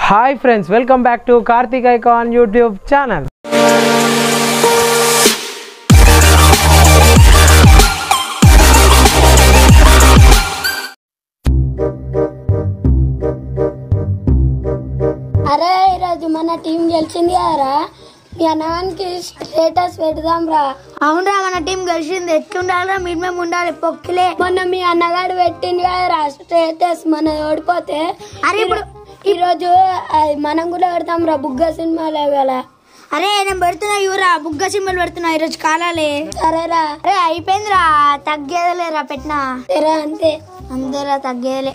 Hi friends welcome back to Karthik icon YouTube channel అరే ఈరోజు మన టీం గెలిచింది కదరా మీ అన్నగానికి స్టేటస్ పెడదాం రా అవునరా మన టీం గెలిచింది ఎట్లుండాలిరా మీరు మేము ఉండాలి పొక్కిలే మొన్న మీ అన్నగాడు పెట్టింది కదరా స్టేటస్ మన ఓడిపోతే అరే ఇప్పుడు ఈ రోజు అది మనం కూడా పెడతాం రా బుగ్గ సినిమాలో గల అరే నేను పెడుతున్నా ఇవ్వరా బుగ్గ సింబల్ పెడుతున్నా ఈరోజు కాలాలే సరేరా అరే అయిపోయిందిరా తగ్గేదలేరా పెట్టినా సరే అంతే అంతేరా తగ్గేదలే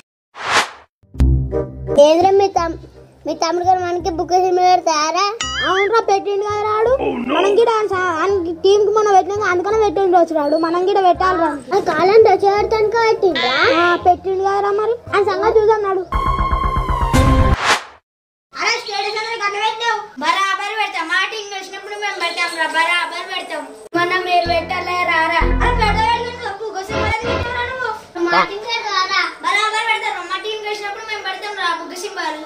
ఏదిరా మీ తమ్ మీ తమ్ముడు గారు మనకి బుగ్గ సినిమా పెడతారా అవునరా పెట్టిండు కదా రాడు మనం కూడా టీం కి మనం పెట్టినాక అందుకనే పెట్టిండు వచ్చి రాడు మనం కూడా పెట్టాలిరా కాలం దశవర్తానికి పెట్టిండ్రా ఆ, పెట్టిండు కదరా మరి ఆ సంగతి చూద్దాం నాడు అరే స్టేటస్ అందరూ కట్ట పెట్టావు బరాబర్ పెడతాం మా టీం వచ్చినప్పుడు మేము పెట్టాం రా బరాబర్ పెడతాం మొన్న మీరు పెట్టలే రారా అరే పెడతా పెడతాం బుగ్గ సింబల్ ఎందుకు పెట్టావురా నువ్వు మా టీం రారా బరాబర్ పెడతారు మా టీం వచ్చినప్పుడు మేము పెడతాం రా బుగ్గ symbol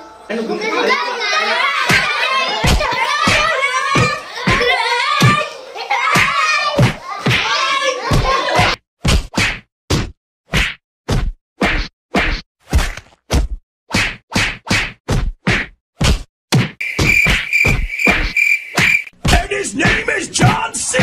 And his name is John C.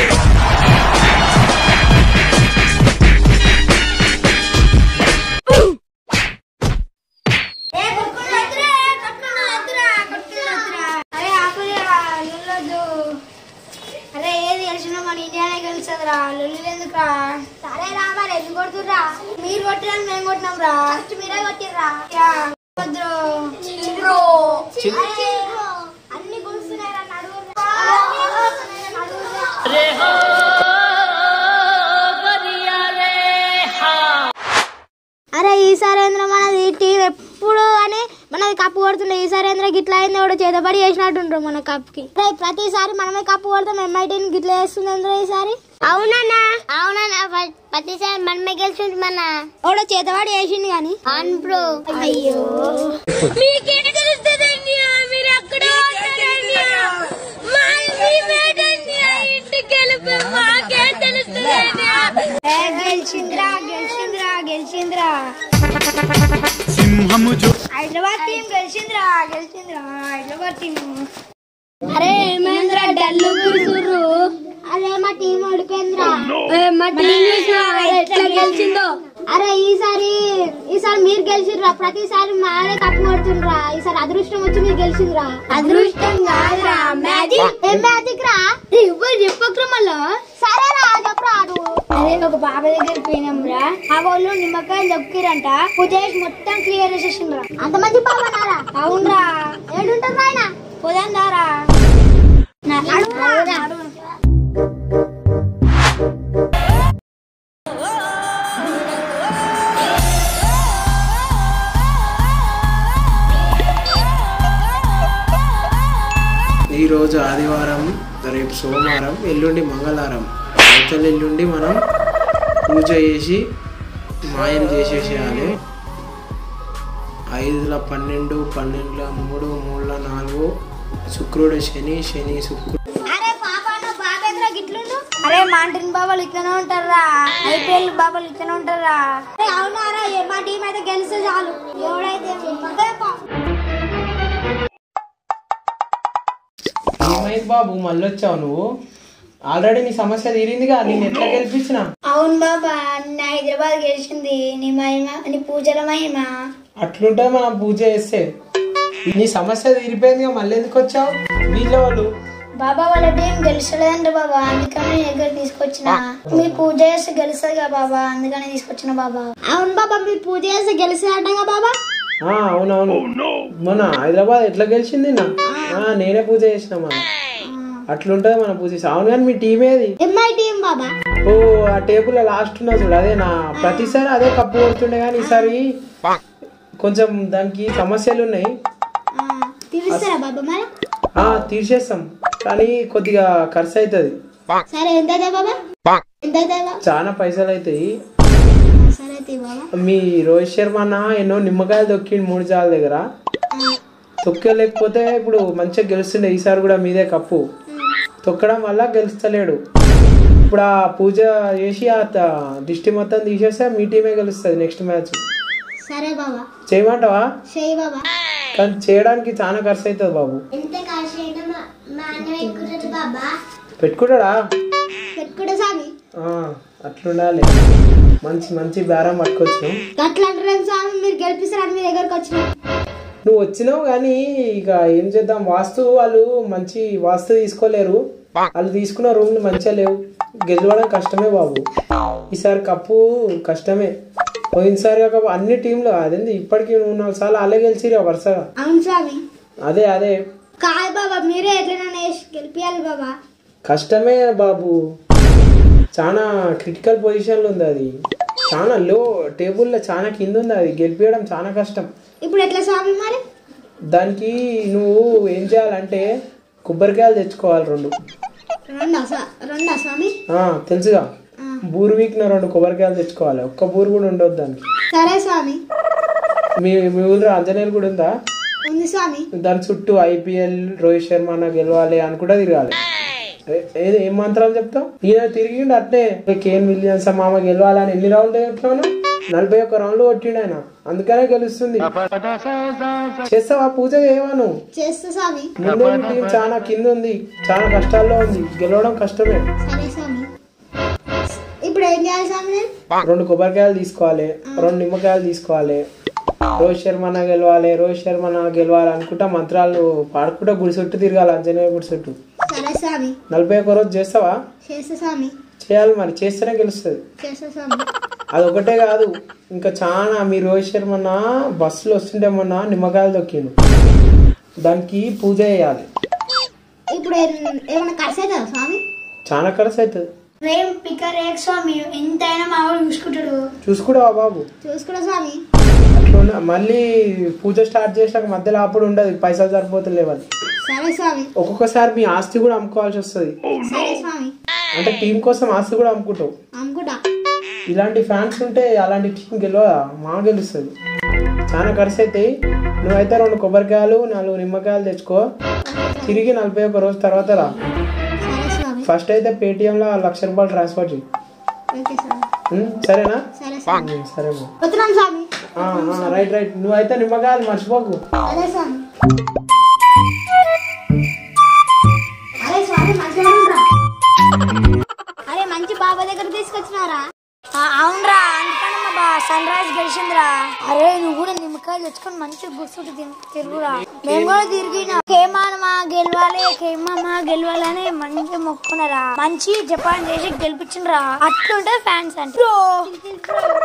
ఏ కొట్టుకుని వద్దురా, కొట్టుకుని వద్దురా, కొట్టుకుని వద్దురా. అరే ఆపురా, లొల్లొద్దు. అరే ఏది గెలిచినా మన ఇండియానే గెలుస్తుందిరా లొల్లి ఎందుకురా సరే రా మరి ఎందుకు కొడుతుర్రా మీరు కొట్టినాక మేము కొట్టినాం రా ఫస్ట్ మీరే కొట్టిర్రా యా, వద్దు. చిల్డ్రో. అరే, అన్ని గుడుస్తున్నాయిరా నడువురా. అన్ని గుడుస్తున్నాయిరా, నడువురా. అరే ఈసారి ఏంద్ర మనది టీం ఎప్పుడు అని మనది కప్పు కొడుతుండే ఈసారి ఏంద్ర గిట్లా అయింది కూడా చేతబడి చేసినట్టుండ్రు మన కప్కి రే ప్రతిసారి మనమే కప్పు కొడతాం ఎంఐటీని గిట్లా వేస్తుంది ఏంద్ర ఈసారి అవునన్నా అవునన్నా ప- ప్రతిసారి మనమే గెలిచింది మన ఓడో చేతబడి చేసింది కానీ ఆన్ బ్రో అయ్యో మీకేం తెలుస్తుందండి మీరు అక్కడ ఇంటికి వెళ్ళిపోయి మాకేం తెలుస్తుందండి ఏ, గెలిచిందిరా గెలిచిందిరా గెలిచిందిరా సింహము జో హైదరాబాద్ టీం గెలిచిందిరా గెలిచిందిరా హైదరాబాద్ టీం అరే ఏమైందిరా డల్లు కూర్చుర్రు అరే మా టీం ఓడిపోయిందిరా మా టీం చూసినావా ఎట్లా గెలిచిందో అరే ఈసారి ఈసారి మీరు గెలిచిర్రా ప్రతిసారి మారే కప్పు కొడుతుండ్రా ఈసారి అదృష్టం వచ్చి మీరు గెలిచిందిరా అదృష్టం కాదురా మ్యాజిక్ ఏం మ్యాజిక్ రా ఎవరు చెప్పకురా మళ్ళా సరే రా చెప్పరాడు అదే ఒక బాబా దగ్గరికి పోయినాం రా ఆ వాళ్ళు నిమ్మకాయలు దొక్కిరంట ఉదయ్ మొత్తం క్లియర్ చేసేసిండ్రా అంత మంచి పాపనారా అవునరా ఏడుంటారు ఆయన పోదాం దారా ఈరోజు ఆదివారం రేపు సోమవారం ఎల్లుండి మంగళవారం అయితే ఎల్లుండి మనం పూజ చేసి మాయం చేసేసేయాలి ఐదుల పన్నెండు పన్నెండుల మూడు మూడుల నాలుగు శుక్రుడు శని శని శుక్రుడు అరే పాప బాబేంద్ర గిట్లుండు అరే మాంటిన్ బాబాలు ఇట్లనే ఉంటారా ఐపీఎల్ బాబాలు ఇట్లనే ఉంటారా అరే అవునారా ఏ మా టీం అయితే గెలిస్తే చాలు ఎవడైతే అదే పా. ఏమైంది బాబు మళ్ళీ వచ్చావు నువ్వు ఆల్రెడీ నీ సమస్య తీరిందిగా నేను ఎట్లా గెలిపించిన అవును బాబా నిన్న హైదరాబాద్ గెలిచింది నీ మహిమ నీ పూజల మహిమ అట్లుంటే మనం పూజ చేస్తే నీ సమస్య తీరిపోయిందిగా మళ్ళీ ఎందుకు వచ్చావు వీళ్ళ వాళ్ళు బాబా వాళ్ళ టీం గెలిచలేదంట బాబా అందుకని నేను దగ్గర తీసుకొచ్చిన మీరు పూజ చేస్తే గెలుస్తుంది కదా బాబా అందుకని తీసుకొచ్చిన బాబా అవును బాబా మీరు పూజ చేస్తే గెలుస్తుందటగా బాబా ఆ, అవునవును మొన్న హైదరాబాద్ ఎట్లా గెలిచింది నా ఆ, నేనే పూజ చేసిన మన అట్లుంటది మన పూజ చేసి అవును కానీ మీ టీం ఏది ఎంఐ టీం బాబా ఓ ఆ టేబుల్ లాస్ట్ ఉన్నా చూడు అదే నా ప్రతిసారి అదే కప్పు కొడుతుండే కానీ ఈసారి కొంచెం దానికి సమస్యలు ఉన్నాయి తీరుస్తారా బాబా మరి ఆ తీర్చేస్తాం కానీ కొద్దిగా ఖర్చు అవుతుంది సరే ఎంత అవుతాయి బాబా ఎంత అవుతాయి బాబా చాలా పైసలు అవుతాయి సరే తీ బాబా మీ రోహిత్ శర్మ అన్న ఎన్నో నిమ్మకాయలు దొక్కిండు మూడు జాల దగ్గర తొక్కలేకపోతే ఇప్పుడు మంచిగా గెలుస్తుండే ఈసారి కూడా మీదే కప్పు తొక్కడం వల్ల గెలుస్తలేడు ఇప్పుడు ఆ పూజ చేసి ఆ త- దిష్టి మొత్తం తీసేస్తే మీ టీమే గెలుస్తుంది నెక్స్ట్ మ్యాచ్ సరే బాబా చేయమంటావా చేయి బాబా కానీ చేయడానికి చాలా ఖర్చు అవుతుంది బాబు ఎంత కాశీ అయినా మా మా అన్న పెట్టుకుంటుంది బాబా పెట్టుకుంటాడా పెట్టుకుంటా స్వామి ఆ, అట్లుండాలి మంచి మంచి బేరం పట్టుకొచ్చు అట్లా అంటారు స్వామి మీరు గెలిపిస్తారని మీ దగ్గరకు వచ్చిన నువ్వు వచ్చినావు కానీ ఇక ఏం చేద్దాం వాస్తు వాళ్ళు మంచి వాస్తు తీసుకోలేరు వాళ్ళు తీసుకున్న రూమ్లు మంచిగా లేవు గెలవడం కష్టమే బాబు ఈసారి కప్పు కష్టమే పోయినసారి కాక అన్ని టీంలు అదేంది ఇప్పటికీ నువ్వు నాలుగు సార్లు అలా గెలిచిరా వరుసగా అవును స్వామి అదే అదే కాదు బాబా మీరే ఎట్లైనా గెలిపియాలి బాబా కష్టమే బాబు చాలా క్రిటికల్ పొజిషన్లో ఉంది అది చాలా లో టేబుల్లో చాలా కింద ఉంది అది గెలిపించడం చాలా కష్టం ఇప్పుడు ఎట్లా స్వామి మరి దానికి నువ్వు ఏం చేయాలంటే కొబ్బరికాయలు తెచ్చుకోవాలి రెండు రెండా స్వా- రెండా స్వామి ఆ, తెలుసుగా ఆ. బూరు వీక్న రెండు కొబ్బరికాయలు తెచ్చుకోవాలి ఒక్క బూరు కూడా ఉండొద్దు దానికి సరే స్వామి మీ మీ ఊళ్ళో ఆంజనేయులు కూడా ఉందా ఉంది స్వామి దాని చుట్టూ ఐపీఎల్ రోహిత్ శర్మ అన్న గెలవాలి అని కూడా తిరగాలి ఏ- ఏది ఏం మంత్రాలు చెప్తావు ఈయన తిరిగిండు అట్నే కేన్ విలియన్స్ మామ గెలవాలని ఎన్ని రౌండ్లు చెప్తాను నలభై ఒక్క రౌండ్లు కొట్టిండు ఆయన అందుకనే గెలుస్తుంది చేస్తావా పూజ చేయవా నువ్వు చేస్తా స్వామి ముందే మీ టీం చాలా కింద ఉంది చాలా కష్టాల్లో ఉంది గెలవడం కష్టమే సరే స్వామి ఇప్పుడు ఏం చేయాలి స్వామి నేను రెండు కొబ్బరికాయలు తీసుకోవాలి రెండు నిమ్మకాయలు తీసుకోవాలి రోహిత్ శర్మ అన్న గెలవాలి రోహిత్ శర్మ అన్న గెలవాలి అనుకుంటా మంత్రాలు పాడుకుంటా గుడి చుట్టూ తిరగాలి ఆంజనేయ గుడి చుట్టూ సరే స్వామి నలభై ఒక్క రోజు చేస్తావా చేస్తా స్వామి చేయాలి మరి చేస్తేనే గెలుస్తుంది చేస్తా స్వామి అది ఒకటే కాదు ఇంకా చాలా మీ రోహిత్ శర్మ అన్న బస్సులో వస్తుంటే మొన్న నిమ్మకాయలు దొక్కిండు దానికి పూజ చేయాలి ఇప్పుడు ఏం- ఏమైనా ఖర్చు అవుతుందా స్వామి చాలా ఖర్చు అవుతుంది రేం పికర్ ఏక్ స్వామి ఎంతైనా మా వాడు చూసుకుంటాడు చూసుకుంటావా బాబు చూసుకుంటా స్వామి అట్లా ఉన్న- మళ్ళీ పూజ స్టార్ట్ చేసినాక మధ్యలో అప్పుడు ఉండదు పైసలు సరిపోతలేవు అది సరే స్వామి ఒక్కొక్కసారి మీ ఆస్తి కూడా అమ్ముకోవాల్సి వస్తుంది సరే స్వామి అంటే టీం కోసం ఆస్తి కూడా అమ్ముకుంటావు అనుకుంటా ఇలాంటి ఫ్యాన్స్ ఉంటే అలాంటి టీం గెలవదా మా గెలుస్తుంది చాలా ఖర్చు అవుతాయి నువ్వైతే రెండు కొబ్బరికాయలు నాలుగు నిమ్మకాయలు తెచ్చుకో తిరిగి నలభై ఒక్క రోజు తర్వాత రా సరే స్వామి ఫస్ట్ అయితే పేటిఎంలో లక్ష రూపాయలు ట్రాన్స్ఫర్ చేయి ఓకే స్వామి ఉం, సరేనా సరే స్వామి ఉం, సరే అమ్మా. వస్తున్నాం స్వామి ఆ, ఆ, రైట్ రైట్ నువ్వైతే నిమ్మకాయలు మర్చిపోకు అదే స్వామి అరే స్వామి మంచిగా ఉండురా. అరే మంచి బాబా దగ్గర తీసుకొచ్చినారా అవునరా అందుకని మా బా సన్ రైజ్ గెలిచిందిరా అరే నువ్వు కూడా నిమ్మకాయలు తెచ్చుకొని మంచిగా గుర్తుడు తిరుగురా మేము కూడా తిరిగిన కేమానమా గెలవాలి కేమమ్మా గెలవాలని మంచిగా మొక్కున్నారా మంచి జపాన్ చేసి గెలిపించిండ్రా అట్లుంటే ఫ్యాన్స్ అంటే